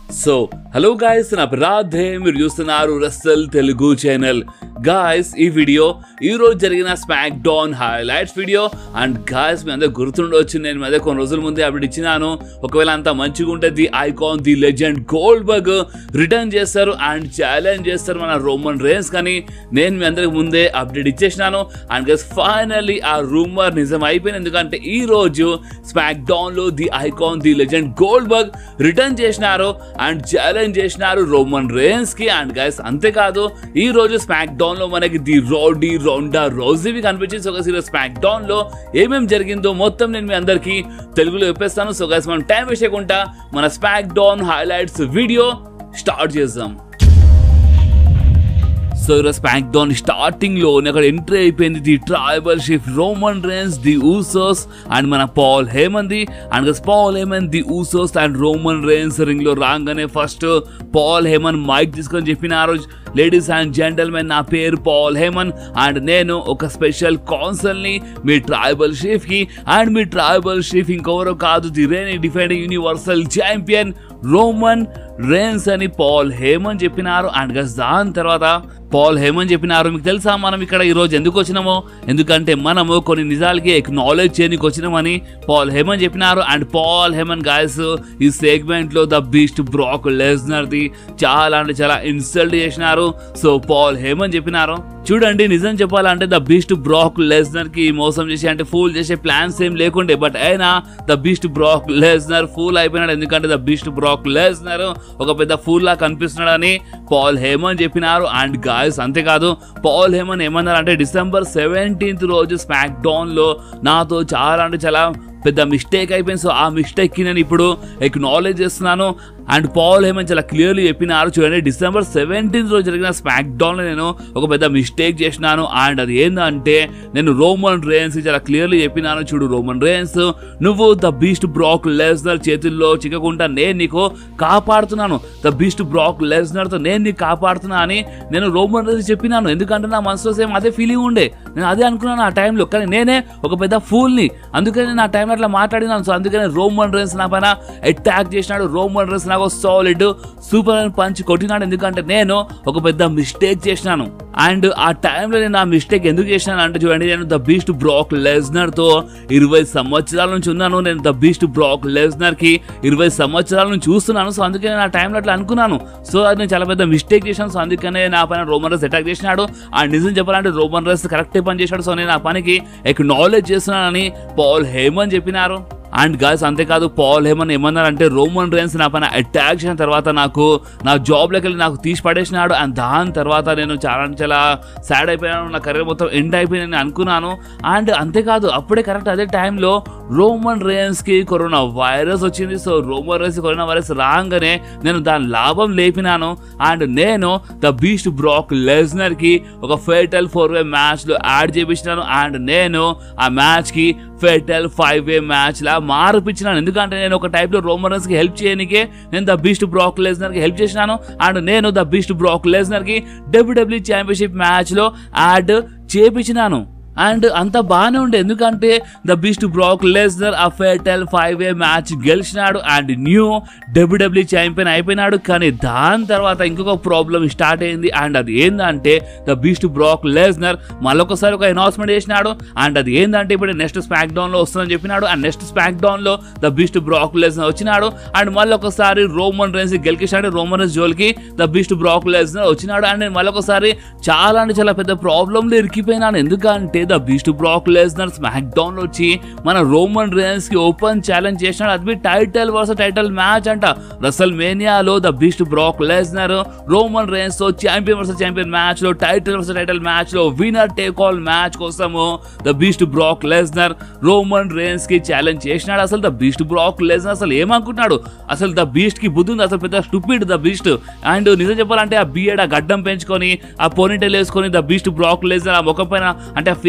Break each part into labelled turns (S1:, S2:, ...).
S1: so hello guys నా రాధే మీరు చూస్తున్నారు రస్సల్ తెలుగు ఛానల్ గాయస్ ఈ వీడియో ఈ రోజు జరిగిన SmackDown highlights video and guys మీ అందరూ గుర్తుండవచ్చు నేను మీ అదే కొన్ని రోజుల ముందే అప్డేట్ ఇచ్చినాను ఒకవేళ అంత మంచిగా ఉంటే the icon the legend Goldberg return చేస్తారు అండ్ ఛాలెంజ్ చేస్తారు మన రోమన్ రేన్స్ కానీ నేను మీ అందరికి ముందే అప్డేట్ ఇచ్చేసినాను అండ్ గస్ ఫైనల్లీ ఆ రూమర్ నిజం అయిపోయింది ఎందుకంటే ఈ రోజు స్మాక్ డౌన్ లో the icon the legend Goldberg return చేసినారు అండ్ ఛాలెంజ్ చేసినారు రోమన్ రేన్స్ కి అండ్ గైస్ అంతేకాదు ఈ రోజు స్మాక్ డౌన్ లో మనకి ది రోడీ రౌండా రోజీవి కనిపించింది ఒక సీరియస్ స్మాక్ డౌన్ లో ఏమేం జరిగిందో మొత్తం నేను మీ అందరికి తెలుగులో చెప్పేస్తాను సో గైస్ మనం టైం వేస్ట్ చేయకుండా మన SmackDown highlights video start చేద్దాం సో ఈరోజు స్పాక్ డౌన్ స్టార్టింగ్ లో అక్కడ ఎంట్రీ అయిపోయింది the tribal chief Roman Reigns the Usos and మన పాల్ హేమంది and Paul Heyman the Usos and Roman Reigns ring లో రాగానే ఫస్ట్ పాల్ హేమన్ మైక్ తీసుకొని చెప్పిన ఆ రోజు లేడీస్ అండ్ జెంటల్మెన్ నా పేరు పాల్ హేమన్ అండ్ నేను ఒక స్పెషల్ కౌన్సిల్ ని మీ ట్రైబల్ షీఫ్ కి అండ్ మీ ట్రైబల్ షీఫ్ ఇంకెవరో కాదు the reign defending universal champion Roman Reigns అని పాల్ హేమన్ చెప్పినారు అండ్ గస్ దాని తర్వాత పాల్ హేమన్ చెప్పినారు మీకు తెలుసా మనం ఇక్కడ ఈ రోజు ఎందుకు వచ్చినామో ఎందుకంటే మనము కొన్ని నిజాలకి ఎక్నాలెడ్జ్ చేయడానికి వచ్చినామని పాల్ హేమన్ చెప్పినారు అండ్ పాల్ హేమన్ గాయస్ ఈ సెగ్మెంట్ లో the beast Brock Lesnar the చాలా అంటే చాలా ఇన్సల్ట్ చేసినారు సో పాల్ హేమన్ చెప్పినారు చూడండి నిజం చెప్పాలంటే ద బీస్ట్ బ్రాక్ లెజ్నర్ కి మోసం చేసి అంటే ఫూల్ చేసే ప్లాన్స్ ఏం లేకుండే బట్ అయినా the beast Brock Lesnar fool అయిపోయినాడు ఎందుకంటే ద బీస్ట్ బ్రాక్ లెజ్నర్ ఒక పెద్ద ఫూల్ లా కనిపిస్తున్నాడని పాల్ హేమన్ చెప్పినారు అండ్ గాయస్ అంతేకాదు పాల్ హేమన్ ఏమన్నారు అంటే డిసెంబర్ సెవెంటీన్త్ రోజు స్మాక్ డౌన్ లో నాతో చాలా అంటే చాలా పెద్ద మిస్టేక్ అయిపోయింది సో ఆ మిస్టేక్ కి నేను ఇప్పుడు ఎక్నాలెడ్జ్ చేస్తున్నాను అండ్ పాల్ హేమన్ చాలా క్లియర్లీ చెప్పినారు చూడండి డిసెంబర్ సెవెంటీన్త్ రోజు జరిగిన స్మాక్ డౌన్ లో నేను ఒక పెద్ద మిస్టేక్ చేసినాను అండ్ అది ఏంటంటే నేను రోమన్ రేన్స్ చాలా క్లియర్లీ చెప్పినాను చూడు రోమన్ రేన్స్ నువ్వు ద బీస్ట్ బ్రాక్ లెజ్నర్ చేతుల్లో చిక్కకుండా నేను నీకు కాపాడుతున్నాను ద బీస్ట్ బ్రాక్ లెజ్నర్ తో నేను నీకు కాపాడుతున్నా అని నేను రోమన్ రేన్స్ చెప్పినాను ఎందుకంటే నా మనసులో సేమ్ అదే ఫీలింగ్ ఉండే నేను అదే అనుకున్నాను ఆ టైంలో కానీ నేనే ఒక పెద్ద ఫూల్ని అందుకని నేను ఆ టైంలో అట్లా మాట్లాడినాను సో అందుకని రోమన్ రేన్స్ నా పైన అటాక్ చేసినాడు రోమన్ రేన్స్ నాకు సాలిడ్ సూపర్ అని పంచి కొట్టినాడు ఎందుకంటే నేను ఒక పెద్ద మిస్టేక్ చేసినాను అండ్ ఆ టైంలో నేను ఆ మిస్టేక్ ఎందుకు చేసినాను అంటే చూడండి నేను ద బీస్ట్ బ్రాక్ లెజ్నర్ తో ఇరవై సంవత్సరాల నుంచి ఉన్నాను నేను ద బీస్ట్ బ్రాక్ లెజ్నర్ కి ఇరవై సంవత్సరాల నుంచి చూస్తున్నాను సో అందుకే నేను ఆ టైంలో అట్లా అనుకున్నాను సో అది నేను చాలా పెద్ద మిస్టేక్ చేశాను సో అందుకనే నా పైన రోమన్ రేస్ అటాక్ చేసినాడు ఆ నిజం చెప్పాలంటే రోమన్ రేస్ కరెక్టే పని చేశాడు సో నేను ఆ పనికి ఎక్నాలెడ్జ్ చేస్తున్నానని పాల్ హేమన్ చెప్పినారు అండ్ గాయస్ అంతేకాదు పాల్ హేమన్ ఏమన్నారంటే రోమన్ రేన్స్ నా పైన అటాక్ చేసిన తర్వాత నాకు నా జాబ్లోకి వెళ్ళి నాకు తీసి పడేసినాడు అండ్ దాని తర్వాత నేను చాలా అంటే చాలా సాడ్ అయిపోయాను నా కెరీర్ మొత్తం ఎండ్ అయిపోయిందని అనుకున్నాను అండ్ అంతేకాదు అప్పుడే కరెక్ట్ అదే టైంలో రోమన్ రేన్స్కి కరోనా వైరస్ వచ్చింది so Roman Reigns corona virus రాగానే నేను దాని లాభం లేపినాను అండ్ నేను ద బీస్ట్ బ్రాక్ లెజ్నర్కి ఒక ఫేటల్ ఫోర్ వే మ్యాచ్లో యాడ్ చేపించినాను అండ్ నేను ఆ మ్యాచ్కి ఫేటల్ ఫైవ్ వే మ్యాచ్ లా మార్పించినాను ఎందుకంటే నేను ఒక టైప్ లో రోమరన్స్ కి హెల్ప్ చేయనికే నేను ద బీస్ట్ బ్రాక్ లెజ్నర్ కి హెల్ప్ చేసినాను అండ్ నేను ద బీస్ట్ బ్రాక్ లెజ్నర్ కి డబ్ల్యూడబ్ల్యూ ఛాంపియన్షిప్ మ్యాచ్ లో యాడ్ చేపించినాను అండ్ అంత బాగానే ఉండే ఎందుకంటే ద బీస్ట్ బ్రాక్ లెజ్నర్ ఆ ఫేటల్ ఫైవ్ ఏ మ్యాచ్ గెలిచినాడు అండ్ న్యూ డబ్ల్యూడబ్ల్యూ ఛాంపియన్ అయిపోయినాడు కానీ దాని తర్వాత ఇంకొక ప్రాబ్లం స్టార్ట్ అయింది అండ్ అది ఏంటంటే ద బీస్ట్ బ్రాక్ లెజ్నర్ మళ్ళొకసారి ఒక అనౌన్స్మెంట్ చేసినాడు అండ్ అది ఏంటంటే ఇప్పుడు నెక్స్ట్ స్మాక్ డౌన్ లో వస్తుందని చెప్పినాడు అండ్ నెక్స్ట్ స్మాక్ డౌన్ లో ద బీస్ట్ బ్రాక్ లెజ్నర్ వచ్చినాడు అండ్ మళ్ళీ ఒకసారి రోమన్ రేన్స్ గెలికించాడు రోమన్ రేన్స్ జోల్కి ద బీస్ట్ బ్రాక్ లెజ్నర్ వచ్చినాడు అండ్ నేను మళ్ళొకసారి చాలా అంటే చాలా పెద్ద ప్రాబ్లంలో ఇరికిపోయినాను ఎందుకంటే the beast Brock Lesnar SmackDown లో వచ్చి మన రోమన్ రేన్స్ కి ఓపెన్ ఛాలెంజ్ చేసినాడు అది టైటిల్ వర్స టైటిల్ మ్యాచ్ అంట రసల్ మేనియాలో the beast Brock Lesnar Roman Reigns తో ఛాంపియన్ వర్సెస్ ఛాంపియన్ మ్యాచ్ లో టైటిల్ వర్సెస్ టైటిల్ మ్యాచ్ లో విన్నర్ టేక్ ఆల్ మ్యాచ్ కోసము the beast Brock Lesnar Roman Reigns కి ఛాలెంజ్ చేసినాడు అసలు ద బీస్ట్ బ్రాక్ లెజ్నర్ అసలు ఏమనుకుంటున్నాడు అసలు ద బీస్ట్ కి బుద్ధి ఉంది అసలు పెద్ద స్టూపిడ్ ద బీస్ట్ అండ్ నిజం చెప్పాలంటే ఆ బియడ్ ఆ గడ్డం పెంచుకొని ఆ పోనీటైల్ వేసుకొని ద బీస్ట్ బ్రాక్ లెజ్నర్ ఆ ముఖం పైన అంటే ఆ ఫేస్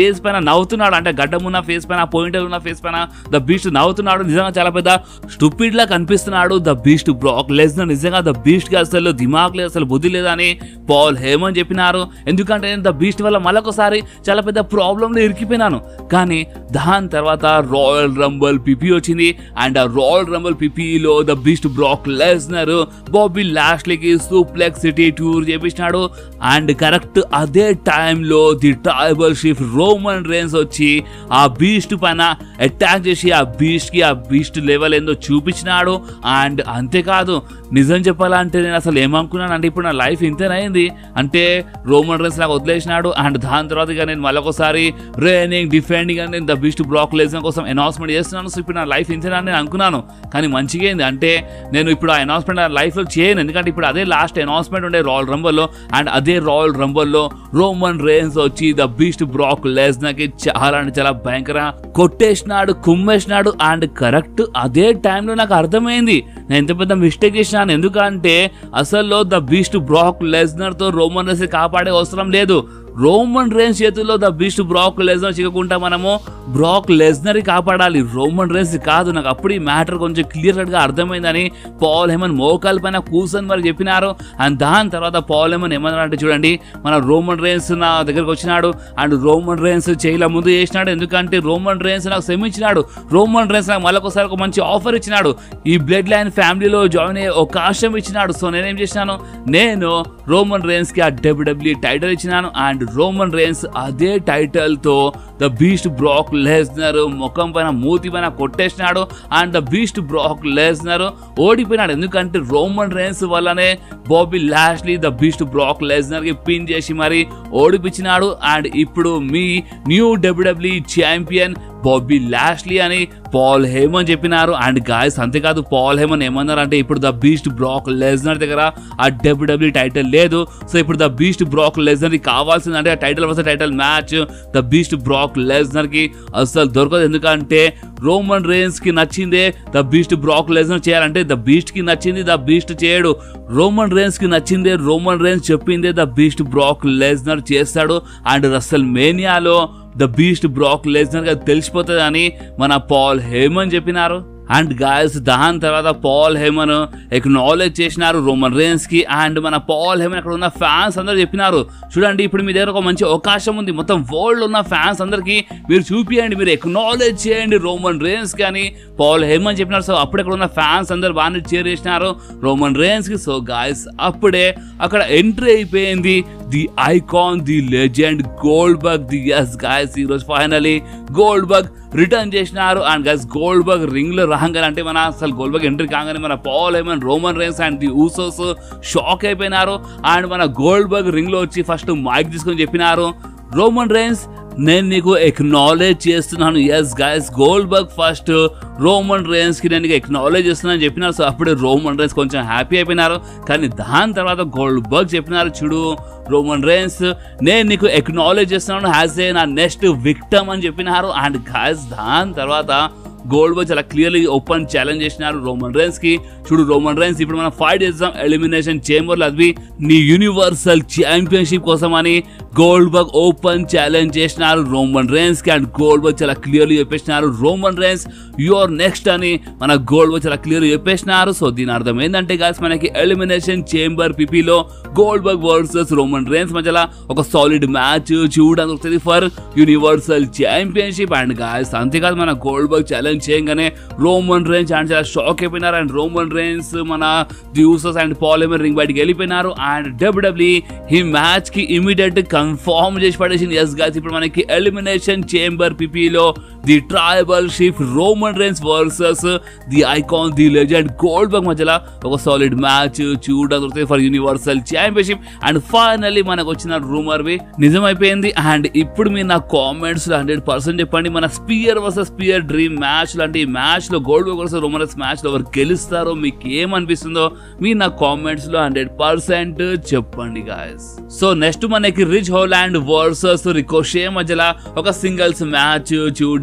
S1: ఫేస్ పైన నవ్వుతున్నాడు అంటే గడ్డం ఉన్న ఫేస్ పైన పాయింటర్ ఉన్న ఫేస్ పైన ద బీస్ట్ నవ్వుతున్నాడు నిజంగా చాలా పెద్ద స్టూపిడ్ లా కనిపిస్తున్నాడు ద బీస్ట్ బ్రాక్ లెస్నర్ నిజంగా ద బీస్ట్ కి అసలు దిమాగ్ లేదు అసలు బుద్ధి లేదని పాల్ హేమన్ చెప్పినారు ఎందుకంటే నేను ద బీస్ట్ వల్ల మళ్ళొకసారి చాలా పెద్ద ప్రాబ్లంలో ఇరికిపోయినాను కానీ దాని తర్వాత రాయల్ రంబల్ పిపి వచ్చింది అండ్ ఆ రాయల్ రంబల్ పిపిలో the beast Brock Lesnar Bobby లాస్ట్లీకి సూప్లెక్స్ సిటీ టూర్ చేపించినాడు అండ్ కరెక్ట్ అదే టైంలో the tribal chief Roman Reigns వచ్చి ఆ బీస్ట్ పైన అటాక్ చేసి ఆ బీస్ట్ కి ఆ బీస్ట్ లెవెల్ ఏందో చూపించినాడు అండ్ అంతేకాదు నిజం చెప్పాలంటే నేను అసలు ఏమనుకున్నాను అంటే ఇప్పుడు నా లైఫ్ ఇంతేనైంది అంటే రోమన్ రేన్స్ నాకు వదిలేసినాడు అండ్ దాని తర్వాత ఇక నేను మళ్ళొకసారి రేనింగ్ డిఫెండింగ్ అని నేను ద బీస్ట్ బ్లాక్ లేజన్ కోసం అనౌన్స్మెంట్ చేస్తున్నాను సో ఇప్పుడు నా లైఫ్ ఇంతేనా అని నేను అనుకున్నాను కానీ మంచిగా అయింది అంటే నేను ఇప్పుడు ఆ అనౌన్స్మెంట్ నా లైఫ్లో చేయను ఎందుకంటే ఇప్పుడు అదే లాస్ట్ అనౌన్స్మెంట్ ఉండే రాయల్ రంబల్లో అండ్ అదే రాయల్ రంబల్లో రోమన్ రేన్స్ వచ్చి ద బీస్ట్ బ్రాక్ లెస్నర్కి చాలా అంటే చాలా భయంకర కొట్టేసినాడు కుమ్మేసినాడు అండ్ కరెక్ట్ అదే టైంలో నాకు అర్థమైంది నేను ఎంత పెద్ద మిస్టేక్ చేసినాను ఎందుకంటే అసలు ద బీస్ట్ బ్రాక్ లెస్నర్ తో రోమన్ రేన్స్ కాపాడే అవసరం లేదు రోమన్ రేన్స్ చేతుల్లో ద బీస్ట్ బ్రాక్ లెజ్నర్ చిక్కకుండా మనము బ్రాక్ లెజ్నర్ కాపాడాలి రోమన్ రేన్స్ కాదు నాకు అప్పుడు ఈ మ్యాటర్ కొంచెం క్లియర్ కట్ గా అర్థమైందని పాల్ హెమన్ మోకాల పైన కూర్చొని మరి చెప్పినారు అండ్ దాని తర్వాత పాల్ హెమన్ ఏమన్నారంటే చూడండి మన రోమన్ రేన్స్ నా దగ్గరకు వచ్చినాడు అండ్ రోమన్ రేన్స్ చేయల ముందు చేసినాడు ఎందుకంటే రోమన్ రేన్స్ నాకు శ్రమించినాడు రోమన్ రేన్స్ నాకు మళ్ళొకసారి ఒక మంచి ఆఫర్ ఇచ్చినాడు ఈ బ్లడ్ లైన్ ఫ్యామిలీలో జాయిన్ అయ్యే అవకాశం ఇచ్చినాడు సో నేనేం చేసినాను నేను రోమన్ రేన్స్ కి ఆ డబ్ల్యూడబ్ల్యూ టైటిల్ ఇచ్చినాను అండ్ రోమన్ రేన్స్ అదే టైటిల్ తో ద బీస్ట్ బ్రాక్ లెస్నర్ ముఖం పైన మూతి పైన కొట్టేసినాడు and the beast Brock Lesnar ఓడిపోయినాడు ఎందుకంటే రోమన్ రేన్స్ వల్లనే Bobby Lashley the beast Brock Lesnar కి పిన్ చేసి మరి ఓడిపించినాడు అండ్ ఇప్పుడు మీ new WWE champion Bobby Lashley అని పాల్ హేమన్ చెప్పినారు అండ్ గాయస్ అంతేకాదు పాల్ హేమన్ ఏమన్నారు అంటే ఇప్పుడు ద బీస్ట్ బ్రాక్ లెజ్నర్ దగ్గర ఆ డబ్ల్యూడబ్ల్యూ టైటిల్ లేదు సో ఇప్పుడు ద బీస్ట్ బ్రాక్ లెజ్నర్ కి కావాల్సిందంటే ఆ టైటిల్ వస్తే title match the beast Brock Lesnar కి అసలు దొరకదు ఎందుకంటే రోమన్ రేన్స్ కి నచ్చిందే ద బీస్ట్ బ్రాక్ లెజ్నర్ చేయాలంటే ద బీస్ట్ కి నచ్చింది ద బీస్ట్ చేయడు రోమన్ రేన్స్ కి నచ్చిందే రోమన్ రేన్స్ చెప్పిందే ద బీస్ట్ బ్రాక్ లెజ్నర్ చేస్తాడు అండ్ రసల్ మేనియాలో ద బీస్ట్ బ్రాక్ లెజ్నర్ గా తెలిసిపోతుంది అని మన పాల్ హేమన్ చెప్పినారు అండ్ గాయస్ దాని తర్వాత పాల్ హేమన్ ఎక్నాలెడ్జ్ చేసినారు రోమన్ రేన్స్ కి అండ్ మన పాల్ హేమన్ అక్కడ ఉన్న ఫ్యాన్స్ అందరూ చెప్పినారు చూడండి ఇప్పుడు మీ దగ్గర ఒక మంచి అవకాశం ఉంది మొత్తం వరల్డ్ ఉన్న ఫ్యాన్స్ అందరికి మీరు చూపియండి మీరు ఎక్నాలెడ్జ్ చేయండి రోమన్ రేన్స్ కి అని పాల్ హేమన్ చెప్పినారు సో అప్పుడు అక్కడ ఉన్న ఫ్యాన్స్ అందరు బాగానే చేర్ చేసినారు రోమన్ రేన్స్ కి సో గాయస్ అప్పుడే అక్కడ ఎంట్రీ అయిపోయింది the icon the legend Goldberg the yes guys ఈరోజు ఫైనలీ గోల్డ్ బగ్ రిటర్న్ చేసినారు and guys Goldberg ring లో రాగానే అంటే మన అసలు గోల్డ్ బగ్ ఎంట్రీ కాగానే మన Paul Heyman Roman Reigns and the Usos shock అయిపోయినారు అండ్ మన గోల్డ్ బగ్ రింగ్ లో వచ్చి ఫస్ట్ మైక్ తీసుకొని చెప్పినారు రోమన్ రేన్స్ నేను నీకు ఎక్నాలెడ్జ్ చేస్తున్నాను yes guys Goldberg first Roman Reigns కి నేను నీకు ఎక్నాలెడ్జ్ చేస్తున్నాను చెప్పినారు సో అప్పుడే రోమన్ రేన్స్ కొంచెం హ్యాపీ అయిపోయినారు కానీ దాని తర్వాత గోల్డ్ బర్గ్ చెప్పినారు చూడు రోమన్ రేన్స్ నేను నీకు ఎక్నాలెడ్జ్ చేస్తున్నాను హ్యాస్ ఏ నా నెక్స్ట్ విక్టమ్ అని చెప్పినారు అండ్ గాయస్ దాని తర్వాత గోల్డ్ బర్గ్ చాలా క్లియర్లీ ఓపెన్ ఛాలెంజ్ చేసినారు రోమన్ రేన్స్ కి చూడు రోమన్ రేన్స్ ఇప్పుడు మనం ఫైట్ చేద్దాం ఎలిమినేషన్ చేంబర్ అది నీ యూనివర్సల్ ఛాంపియన్షిప్ కోసం అని గోల్డ్ బర్గ్ ఓపెన్ ఛాలెంజ్ చేసినారు రోమన్ రేన్స్ కి అండ్ గోల్డ్ బర్గ్ చాలా క్లియర్లీ చెప్పేసినారు రోమన్ రేన్స్ యువర్ నెక్స్ట్ అని మన గోల్డ్ బర్గ్ చాలా క్లియర్ చెప్పేసినారు సో దీని అర్థం ఏంటంటే గాయస్ మనకి ఎలిమినేషన్ చేంబర్ పిపిలో Goldberg versus Roman Reigns మధ్యలో ఒక సాలిడ్ మ్యాచ్ చూడడానికి వస్తుంది for universal championship and guys అంతేకాదు మన గోల్డ్ బర్గ్ ఛాలెంజ్ చేయగానే రోమన్ రేంజ్ అండ్ చాలా షాక్ అయిపోయినారు అండ్ రోమన్ రేన్స్ మన డ్యూసస్ అండ్ పాలిమర్ రింగ్ బయటికి వెళ్ళిపోయినారు అండ్ డబ్ల్యూడబ్ల్యూ ఈ మ్యాచ్ కి ఇమీడియట్ కన్ఫర్మ్ చేసి పడేసింది ఎస్ గాయస్ ఇప్పుడు మనకి ఎలిమినేషన్ చేంబర్ పిపిలో the tribal chief Roman Reigns versus the icon the legend Goldberg మధ్యలో ఒక సాలిడ్ మ్యాచ్ చూడడానికి for universal championship and finally మనకు వచ్చిన రూమర్ వి నిజమైపోయింది అండ్ ఇప్పుడు మీరు నా కామెంట్స్ హండ్రెడ్ పర్సెంట్ చెప్పండి మన spear versus spear dream match లాంటి ఈ మ్యాచ్ లో Goldberg versus Roman Reigns match లో ఎవరు గెలుస్తారో మీకు ఏమనిపిస్తుందో మీరు నా కామెంట్స్ లో హండ్రెడ్ పర్సెంట్ చెప్పండి గాయస్ సో నెక్స్ట్ మనకి రిచ్ హోలాండ్ వర్సెస్ రికోషే మధ్యలో ఒక సింగిల్స్ మ్యాచ్ చూడడానికి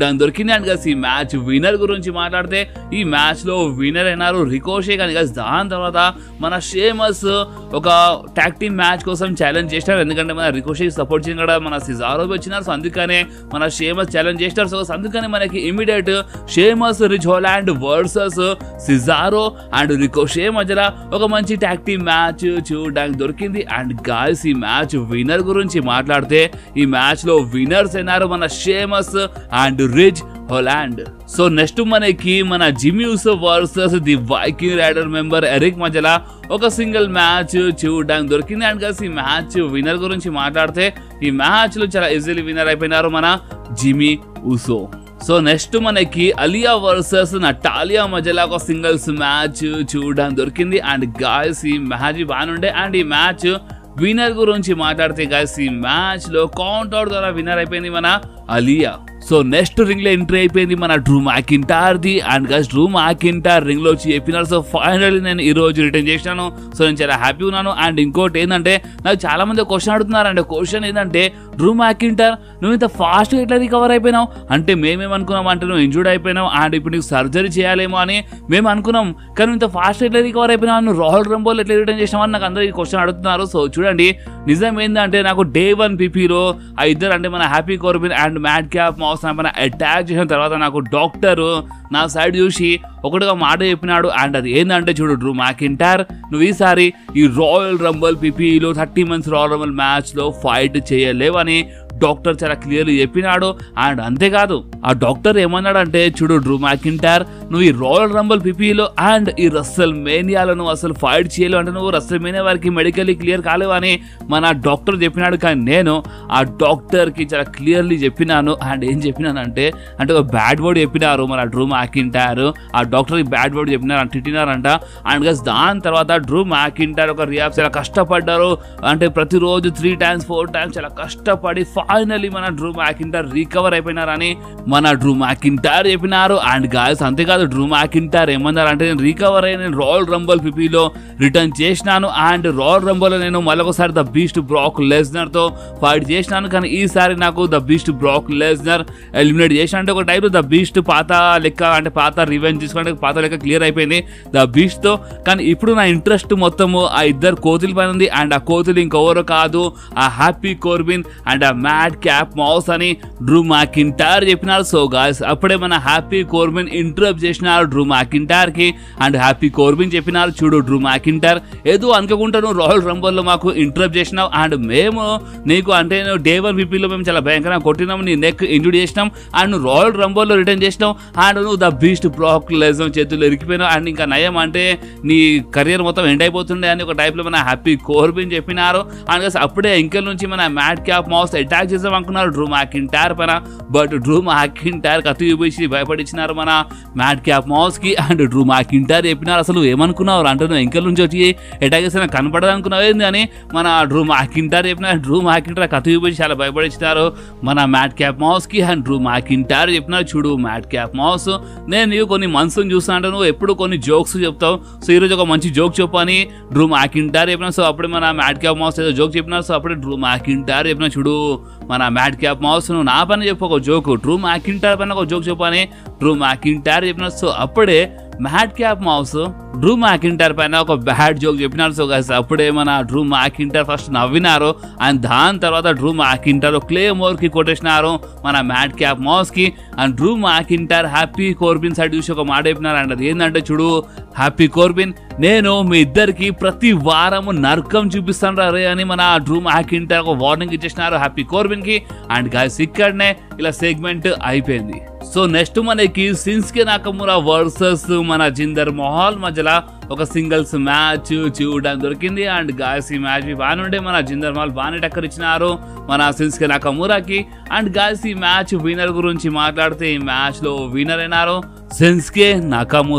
S1: చూడడానికి దొరికింది అండ్ గస్ ఈ మ్యాచ్ విన్నర్ గురించి మాట్లాడితే ఈ మ్యాచ్ లో విన్నర్ అయినారు రికోషే కానీ గస్ దాని తర్వాత మన షేమస్ ఒక టాక్ టీమ్ మ్యాచ్ కోసం ఛాలెంజ్ చేసినారు ఎందుకంటే మన రికోషే సపోర్ట్ చేయడం కూడా మన సిజారో వచ్చినారు సో అందుకనే మన షేమస్ ఛాలెంజ్ చేసినారు సో అందుకనే మనకి immediate Sheamus Ridge Holland versus Cesaro and Ricochet మధ్యలో ఒక మంచి టాక్ టీమ్ మ్యాచ్ చూడడానికి దొరికింది అండ్ గాయస్ ఈ మ్యాచ్ విన్నర్ గురించి మాట్లాడితే ఈ మ్యాచ్ లో విన్నర్స్ అయినారు మన Sheamus and Ridge Holland so next మనకి మన జిమ్యూస్ versus the Viking raider member Erik మధ్యలో ఒక సింగిల్ మ్యాచ్ చూడడానికి దొరికింది అండ్ కలిసి ఈ మ్యాచ్ విన్నర్ గురించి మాట్లాడితే ఈ మ్యాచ్ లో చాలా ఈజీలీ విన్నర్ అయిపోయినారు మన జిమీ ఉసో సో నెక్స్ట్ మనకి అలియా వర్సెస్ నటాలియా మధ్యలో ఒక సింగిల్స్ మ్యాచ్ చూడడానికి దొరికింది అండ్ గాయస్ ఈ మ్యాచ్ బాగానుండే అండ్ ఈ మ్యాచ్ విన్నర్ గురించి మాట్లాడితే గాయస్ ఈ మ్యాచ్ లో కౌంట్అవుట్ ద్వారా విన్నర్ అయిపోయింది మన అలియా సో నెక్స్ట్ రింగ్ లో ఎంట్రీ అయిపోయింది మన Drew McIntyre the and guys Drew McIntyre ring లో వచ్చి చెప్పినారు సో ఫైనల్లీ నేను ఈ రోజు రిటర్న్ చేసినాను సో నేను చాలా హ్యాపీ ఉన్నాను అండ్ ఇంకోటి ఏంటంటే నాకు చాలా మంది క్వశ్చన్ అడుగుతున్నారు అండ్ క్వశ్చన్ ఏంటంటే డ్రూ మ్యాకింటార్ నువ్వు ఇంత ఫాస్ట్ ఎట్లా రికవర్ అయిపోయినావు అంటే మేమేమనుకున్నాం అంటే నువ్వు ఇంజూర్డ్ అయిపోయినావు అండ్ ఇప్పుడు నీకు సర్జరీ చేయాలేమో అని మేము అనుకున్నాం కానీ నువ్వు ఇంత ఫాస్ట్ ఎట్లా రికవర్ అయిపోయినావు నువ్వు రాయల్ రంబోల్ ఎట్లా రిటర్న్ చేసినావు అని నాకు అందరూ ఈ క్వశ్చన్ అడుగుతున్నారు సో చూడండి నిజం ఏంటంటే నాకు డే వన్ పీపీలో ఆ ఇద్దరు అంటే మన Happy Corbin and Madcap Moss మన అటాక్ చేసిన తర్వాత నాకు డాక్టర్ నా సైడ్ చూసి ఒకటిగా మాట చెప్పినాడు అండ్ అది ఏంటంటే చూడు డ్రూ మ్యాకింటార్ నువ్వు ఈసారి ఈ రాయల్ రంబల్ పీపీలో థర్టీ మంత్స్ రాయల్ రంబల్ మ్యాచ్లో ఫైట్ చేయలేవని డాక్టర్ చాలా క్లియర్లీ చెప్పినాడు అండ్ అంతేకాదు ఆ డాక్టర్ ఏమన్నాడంటే చూడు డ్రూ మ్యాకింటార్ నువ్వు ఈ రాయల్ రంబల్ పీపీలో అండ్ ఈ రస్సల్ మేనియాలో నువ్వు అసలు ఫైట్ చేయలేవు అంటే నువ్వు రస్సల్ మేనియా వారికి మెడికల్లీ క్లియర్ కాలేవు అని మన డాక్టర్ చెప్పినాడు కానీ నేను ఆ డాక్టర్కి చాలా క్లియర్లీ చెప్పినాను అండ్ ఏం చెప్పినానంటే అంటే ఒక బ్యాడ్ వర్డ్ చెప్పినారు మన డ్రూ మ్యాకింటార్ ఆ డాక్టర్కి బ్యాడ్ వర్డ్ చెప్పినారు అని తిట్టినారంట అండ్ గస్ దాని తర్వాత డ్రూ మ్యాకింటార్ ఒక రియాప్ చాలా కష్టపడ్డారు అంటే ప్రతిరోజు త్రీ టైమ్స్ ఫోర్ టైమ్స్ చాలా కష్టపడి ఫైనలీ మన డ్రూ మ్యాకింటార్ రికవర్ అయిపోయినారని మన డ్రూ మ్యాకింటార్ చెప్పినారు అండ్ గాయస్ అంతేకాదు డ్రూ మ్యాకింటార్ ఏమన్నారు అంటే నేను రికవర్ అయ్యి నేను రాయల్ రంబల్ పిపిలో రిటర్న్ చేసినాను అండ్ రాయల్ రంబల్ నేను మరొకసారి ద బీస్ట్ బ్రాక్ లెస్నర్ తో ఫైట్ చేసినాను కానీ ఈసారి నాకు the beast Brock Lesnar eliminate చేసిన అంటే ఒక టైప్ ద బీస్ట్ పాత లెక్క అంటే పాత రివెంజ్ తీసుకుంటే పాత లెక్క క్లియర్ అయిపోయింది ద బీస్ట్ తో కానీ ఇప్పుడు నా ఇంట్రెస్ట్ మొత్తము ఆ ఇద్దరు కోతుల పైన ఉంది అండ్ ఆ కోతులు ఇంకెవరో కాదు ఆ హ్యాపీ కోర్బిన్ అండ్ ఆ మ్యాడ్ క్యాప్ మౌస్ అని డ్రూ మాకింటార్ చెప్పినారు సో గాయస్ అప్పుడే మన హ్యాపీ కోర్బిన్ ఇంటరప్ట్ చేసినారు డ్రూ మాకింటార్ కి అండ్ హ్యాపీ కోర్బిన్ చెప్పినారు చూడు డ్రూ మాకింటార్ ఏదో అనుకోకుండా నువ్వు రాయల్ రంబల్లో మాకు ఇంటరప్ట్ చేసినావు అండ్ మేము నీకు అంటే నువ్వు డే వన్ పీపీలో మేము చాలా భయంకరంగా కొట్టినాం నీ నెక్ ఇంజూర్ చేసినాం అండ్ నువ్వు రాయల్ రంబోల్లో రిటర్న్ చేసినావు అండ్ నువ్వు ద బీస్ట్ బ్రాక్ లెజం చేతులు ఇరికిపోయినావు అండ్ ఇంకా నయం అంటే నీ కెరియర్ మొత్తం ఎండ్ అయిపోతుండే అని ఒక టైప్లో మన హ్యాపీ కోర్బిన్ చెప్పినారు అండ్ guys అప్పుడే ఇంకెల నుంచి మన మ్యాడ్ క్యాప్ మౌస్ అటాక్ చేసాం అనుకున్నారు డ్రూ మ్యాకింటార్ పైన బట్ డ్రూ మ్యాకింటార్ కత్తి చూపించి భయపడిచ్చినారు మన మ్యాడ్ క్యాప్ మౌస్ కి అండ్ డ్రూ మ్యాకింటార్ చెప్పినారు అసలు ఏమనుకున్నావు అంటే నువ్వు ఇంకెల నుంచి వచ్చి అటాక్ చేసిన కనపడదు అనుకున్నావు అని మన డ్రూ మ్యాకింటార్ చెప్పిన డ్రూ మ్యాకింటార్ కత్తి చూపించి చాలా భయపడిచ్చినారు మన మ్యాడ్ క్యాప్ మౌస్ కి అండ్ డ్రూ మ్యాకింటార్ చెప్పినారు చూడు మ్యాడ్ క్యాప్ మౌస్ నేను నీవు కొన్ని మంత్స్ చూస్తా అంటే నువ్వు ఎప్పుడు కొన్ని జోక్స్ చెప్తావు సో ఈరోజు ఒక మంచి జోక్ చెప్పు అని డ్రూ మ్యాకింటార్ చెప్పిన సో అప్పుడు మన మ్యాడ్ క్యాప్ మౌస్ ఏదో జోక్ చెప్పినారు సో అప్పుడే డ్రూ మ్యాకింటార్ చెప్పిన చూడు మన మ్యాడ్ క్యాప్ మౌస్ నువ్వు నా పైన చెప్పు ఒక జోక్ డ్రూ మ్యాకింటార్ పైన ఒక జోక్ చెప్పు అని డ్రూ మ్యాకింటార్ చెప్పిన సో అప్పుడే Madcap Moss Drew McIntyre పైన ఒక బ్యాడ్ జోక్ చెప్పినారు సో గైస్ అప్పుడే మన డ్రూ మ్యాకింటర్ ఫస్ట్ నవ్వినారు అండ్ దాని తర్వాత డ్రూ మ్యాకింటర్ క్లే మోర్ కి కొట్టేసినారు మన మ్యాడ్ క్యాప్ మౌస్ కి and Drew McIntyre Happy Corbin side చూసి ఒక మాట చెప్పినారు అండ్ అది ఏంటంటే చూడు హ్యాపీ కోర్బిన్ నేను మీ ఇద్దరికి ప్రతి వారము నరకం చూపిస్తాను రా రే అని మన డ్రూ మ్యాకింటర్ ఒక వార్నింగ్ ఇచ్చేసినారు హ్యాపీ కోర్బిన్ కి అండ్ గైస్ ఇక్కడనే ఇలా సెగ్మెంట్ అయిపోయింది సో నెక్స్ట్ మనకి సిన్స్కే నాకమురా వర్సెస్ మన జిందర్ మొహాల్ మధ్యలో ఒక సింగిల్స్ మ్యాచ్ చూడడానికి దొరికింది అండ్ గాయస్ ఈ మ్యాచ్ బాగానే ఉండే మన జిందర్ మహల్ బాగానే టక్కర్ ఇచ్చినారు మన సిన్స్కే నాకమురాకి అండ్ గాయస్ ఈ మ్యాచ్ విన్నర్ గురించి మాట్లాడితే ఈ మ్యాచ్ లో విన్నర్ అయినారు సెన్స్కే నాకమురా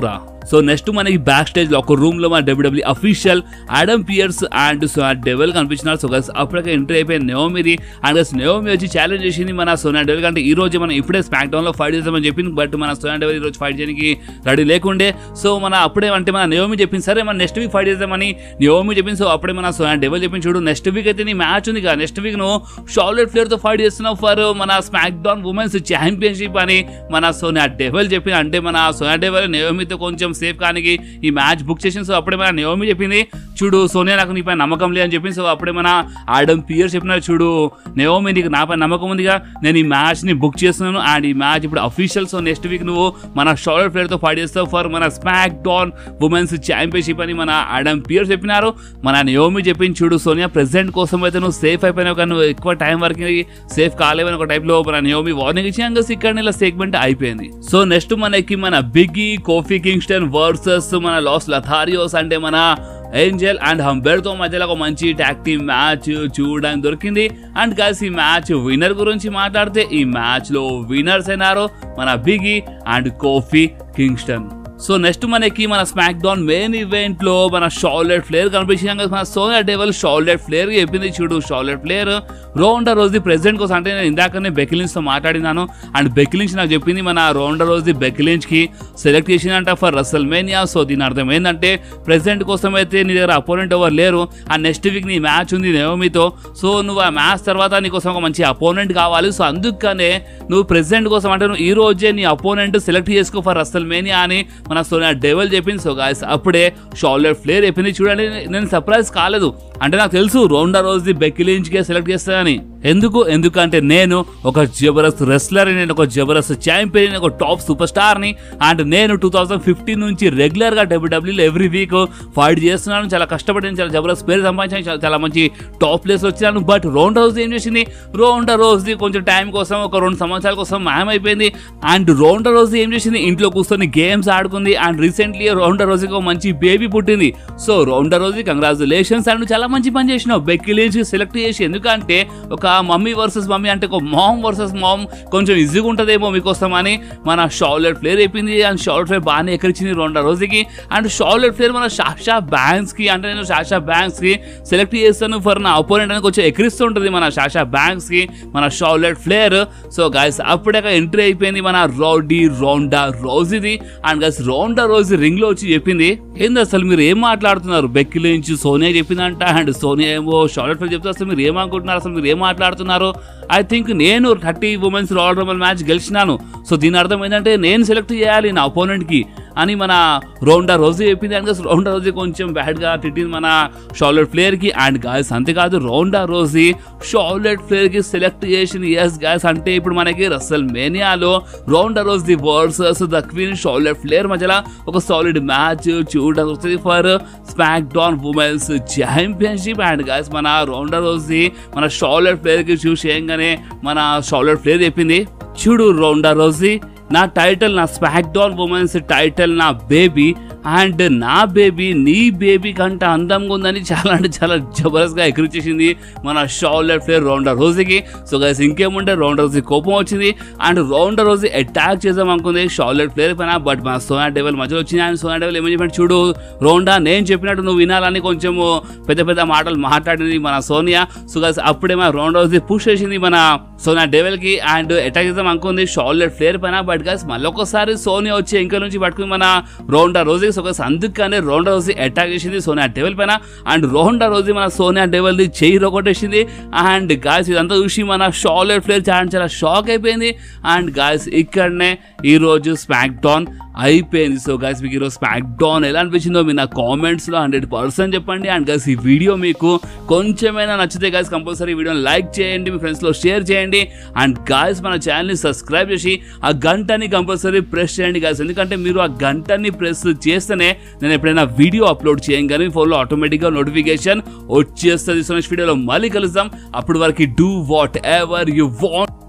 S1: సో నెక్స్ట్ మనకి బ్యాక్ స్టేజ్ లో ఒక రూమ్ లో మన WWE official Adam Pearce and so ఆ డెవల్ కనిపించినారు సో గైస్ అప్పటికే ఎంట్రీ అయిపోయింది నెవోమిది అండ్ గైస్ నెవోమి వచ్చి ఛాలెంజ్ చేసింది మన సోనా డెవల్ కంటే ఈ రోజు మనం ఇప్పుడే స్మాక్ డౌన్ లో ఫైట్ చేద్దామని చెప్పింది బట్ మన సోనా డెవల్ ఈ రోజు ఫైట్ చేయడానికి రెడీ లేకుండే సో మన అప్పుడే అంటే మన నెవోమి చెప్పింది సరే మన నెక్స్ట్ వీక్ ఫైట్ చేద్దామని నెవోమి చెప్పింది సో అప్పుడే మన సోనా డెవల్ చెప్పింది చూడు నెక్స్ట్ వీక్ అయితే నీ మ్యాచ్ ఉంది కదా నెక్స్ట్ వీక్ నువ్వు షార్లెట్ ఫ్లేర్ తో ఫైట్ చేస్తున్నావు ఫర్ మన స్మాక్ డౌన్ ఉమెన్స్ ఛాంపియన్షిప్ అని మన సోనా డెవల్ చెప్పింది అంటే మన సోనా డెవల్ నెవోమితో కొంచెం సేఫ్ కానికి ఈ మ్యాచ్ బుక్ చేసింది సో అప్పుడే మన నెవోమి చెప్పింది చూడు సోనియా నాకు నీపై నమ్మకం లేదని చెప్పింది సో అప్పుడే మన ఆడమ్ పియర్ చెప్పినారు చూడు నెవోమి నీకు నాపై నమ్మకం ఉందిగా నేను ఈ మ్యాచ్ ని బుక్ చేస్తున్నాను అండ్ ఈ మ్యాచ్ ఇప్పుడు అఫీషియల్ సో నెక్స్ట్ వీక్ నువ్వు మన షార్ట్ ప్లేయర్ తో ఫైట్ చేస్తావు ఫర్ మన స్మాక్ డౌన్ ఉమెన్స్ ఛాంపియన్షిప్ అని మన ఆడమ్ పియర్ చెప్పినారు మన నెవోమి చెప్పింది చూడు సోనియా ప్రెసిడెంట్ కోసం అయితే నువ్వు సేఫ్ అయిపోయినావు కానీ నువ్వు ఎక్కువ టైం వరకు సేఫ్ కాలేవని ఒక టైప్ లో మన నియోమి వార్నింగ్ ఇచ్చి ఇంకా ఇక్కడ ఇలా సెగ్మెంట్ అయిపోయింది సో నెక్స్ట్ మనకి మన బిగ్గీ కోఫీ కింగ్స్టన్ వర్సెస్ మన లాస్ లథారియోస్ అంటే మన ఏంజల్ అండ్ హంబెర్తో మధ్యలో ఒక మంచి ట్యాక్ టీమ్ మ్యాచ్ చూడడానికి దొరికింది అండ్ కలిసి ఈ మ్యాచ్ విన్నర్ గురించి మాట్లాడితే ఈ మ్యాచ్ లో విన్నర్స్ అయినారు మన Big E and Kofi Kingston so next మనకి మన స్మాక్ డౌన్ మెయిన్ ఈవెంట్ లో మన షార్లెట్ ఫ్లేర్ కనిపించాం కదా మన సోనియా డేవల్ షార్లెట్ ఫ్లేర్ చెప్పింది చూడు షార్లెట్ ఫ్లేర్ రోండా రోజు ప్రెసిడెంట్ కోసం అంటే నేను ఇందాకనే బెకిలిన్స్ తో మాట్లాడినాను అండ్ బెకిలిన్స్ నాకు చెప్పింది మన రోండా రోజు బెకిలిన్స్ కి సెలెక్ట్ చేసిందంట ఫర్ రసల్ మేనియా సో దీని అర్థం ఏంటంటే ప్రెసిడెంట్ కోసం అయితే నీ దగ్గర అపోనెంట్ ఎవరు లేరు ఆ నెక్స్ట్ వీక్ నీ మ్యాచ్ ఉంది నేమితో సో నువ్వు ఆ మ్యాచ్ తర్వాత నీకోసం ఒక మంచి అపోనెంట్ కావాలి సో అందుకనే నువ్వు ప్రెసిడెంట్ కోసం అంటే నువ్వు ఈ రోజే నీ అపోనెంట్ సెలెక్ట్ చేసుకో ఫర్ రసల్ మేనియా అని మన సోనియా డెవల్ చెప్పింది సో గాయస్ అప్పుడే షార్లెట్ ఫ్లేర్ చెప్పింది చూడండి నేను సర్ప్రైజ్ కాలేదు అంటే నాకు తెలుసు రోండా రోజు బెక్కిలించ్కే సెలెక్ట్ చేస్తానని ఎందుకు ఎందుకంటే నేను ఒక జబరదస్త్ రెస్లర్ నేను ఒక జబరదస్త్ ఛాంపియన్ ఒక టాప్ సూపర్ స్టార్ ని అండ్ నేను టూ థౌసండ్ ఫిఫ్టీన్ నుంచి రెగ్యులర్ గా డబ్ల్యూడబ్ల్యూలో ఎవ్రీ వీక్ ఫైట్ చేస్తున్నాను చాలా కష్టపడి నేను చాలా జబరదస్త్ పేరు సంపాదించాను చాలా- చాలా మంచి టాప్ ప్లేస్ వచ్చినాను బట్ రోండా రోజు ఏం చేసింది రోండా రోజుది కొంచెం టైం కోసం ఒక రెండు సంవత్సరాల కోసం మాయమైపోయింది అండ్ రోండా రోజు ఏం చేసింది ఇంట్లో కూర్చొని గేమ్స్ ఆడుకుంది అండ్ రీసెంట్లీ రోండా రోజుకి ఒక మంచి బేబీ పుట్టింది సో రోండా రోజు కంగ్రాచులేషన్స్ అండ్ చాలా మంచి పని చేసినావు బెక్కి లేచి సెలెక్ట్ చేసి ఎందుకంటే ఒక మమ్మీ వర్సెస్ మమ్మీ అంటే ఒక మామ్ వర్సెస్ మామ్ కొంచెం ఈజీగా ఉంటుందేమో మీకోసం అని మన షార్లెట్ ఫ్లేర్ అయిపోయింది అండ్ షార్లెట్ ఫ్లేర్ బాగానే ఎక్కడిచ్చింది రోండా రోజుకి అండ్ షార్లెట్ ఫ్లేర్ మన షాషా బ్యాంక్స్ కి అంటే నేను షాషా బ్యాంక్స్ కి సెలెక్ట్ చేస్తాను ఫర్ నా అపోనెంట్ అని కొంచెం ఎక్కిరిస్తుంటుంది మన షాషా బ్యాంక్స్ కి మన షార్లెట్ ఫ్లేర్ సో గైస్ అప్పుడే ఎంట్రీ అయిపోయింది మన రౌడీ రోండా రోజుది అండ్ గైస్ రోండా రోజు రింగ్ లో వచ్చి చెప్పింది ఏంది అసలు మీరు ఏం మాట్లాడుతున్నారు బెక్కి నుంచి సోనియా చెప్పిందంట అండ్ సోనియా ఏమో షార్లెట్ ఫ్లేర్ చెప్తే అసలు మీరు ఏమనుకుంటున్నారు అసలు మీరు ఏం మాట్లాడుతున్నారు ఐ థింక్ నేను thirty women's Royal Rumble match గెలిచినాను సో దీని అర్థం ఏంటంటే నేను సెలెక్ట్ చేయాలి నా opponent కి అని మన రోండా రోజు చెప్పింది అండ్ గైస్ రోండా రోజు కొంచెం బ్యాడ్ గా తిట్టింది మన షార్లెట్ ఫ్లేర్ కి అండ్ గాయస్ అంతేకాదు రోండా రోజు షార్లెట్ ఫ్లేర్ కి సెలెక్ట్ చేసింది ఎస్ గాయస్ అంటే ఇప్పుడు మనకి రసల్ మేనియాలో Ronda Rousey the versus the queen Charlotte Flair మధ్యలో ఒక సాలిడ్ మ్యాచ్ చూడడానికి వస్తుంది for SmackDown women's championship and guys మన రోండా రోజు మన షార్లెట్ ఫ్లేర్ కి చూసి చేయగానే మన షార్లెట్ ఫ్లేర్ చెప్పింది చూడు రోండా రోజీ నా టైటిల్ నా స్మాక్ డౌన్ ఉమెన్స్ టైటిల్ నా బేబీ అండ్ నా బేబీ నీ బేబీ కంటే అందంగా ఉందని చాలా అంటే చాలా జబర్దస్త్గా ఎక్కిరిచేసింది మన షార్లెట్ ఫ్లేర్ రౌండర్ రోజుకి సో గైస్ ఇంకేముంటే రౌండర్ రోజు కోపం వచ్చింది అండ్ రౌండర్ రోజు అటాక్ చేద్దాం అనుకుంది షార్లెట్ ఫ్లేర్ పైన బట్ మన సోనా డెవల్ మధ్యలో వచ్చింది అండ్ సోనా డెవల్ ఏమని చెప్పాడు చూడు రౌండా నేను చెప్పినట్టు నువ్వు వినాలని కొంచెం పెద్ద పెద్ద మాటలు మాట్లాడింది మన సోనియా సో గైస్ అప్పుడే మన రౌండర్ రోజు పుష్ చేసింది మన సోనా డెవల్ కి అండ్ అటాక్ చేద్దాం అనుకుంది షార్లెట్ ఫ్లేర్ పైన బట్ గైస్ మళ్ళీ ఒకసారి సోనియా వచ్చి ఇంకా నుంచి పట్టుకుని మన రోండా రోజుకి సో గైస్ అందుకనే రోండా రోజు అటాక్ చేసింది సోనియా డెవల్ పైన అండ్ రోండా రోజు మన సోనియా డెవల్ ది చెయ్యి రొకొట్టేసింది అండ్ గాయస్ ఇదంతా చూసి మన షార్లెట్ ఫ్లేర్ చాలా చాలా షాక్ అయిపోయింది అండ్ గాయస్ ఇక్కడనే ఈ రోజు స్మాక్ డౌన్ అయిపోయింది సో గాయస్ మీకు ఈరోజు స్మాక్ డౌన్ ఎలా అనిపించిందో మీరు నా కామెంట్స్లో హండ్రెడ్ పర్సెంట్ చెప్పండి అండ్ గాయస్ ఈ వీడియో మీకు కొంచెమైనా నచ్చితే గాయస్ కంపల్సరీ వీడియోని లైక్ చేయండి మీ ఫ్రెండ్స్లో షేర్ చేయండి అండ్ గాయస్ మన ఛానల్ని సబ్స్క్రైబ్ చేసి ఆ గంటని కంపల్సరీ ప్రెస్ చేయండి గాయస్ ఎందుకంటే మీరు ఆ గంటని ప్రెస్ చేస్తేనే నేను ఎప్పుడైనా వీడియో అప్లోడ్ చేయగానే మీ ఫోన్లో ఆటోమేటిక్గా నోటిఫికేషన్ వచ్చేస్తుంది సో నెక్స్ట్ వీడియోలో మళ్ళీ కలుద్దాం అప్పటి వరకు do whatever you want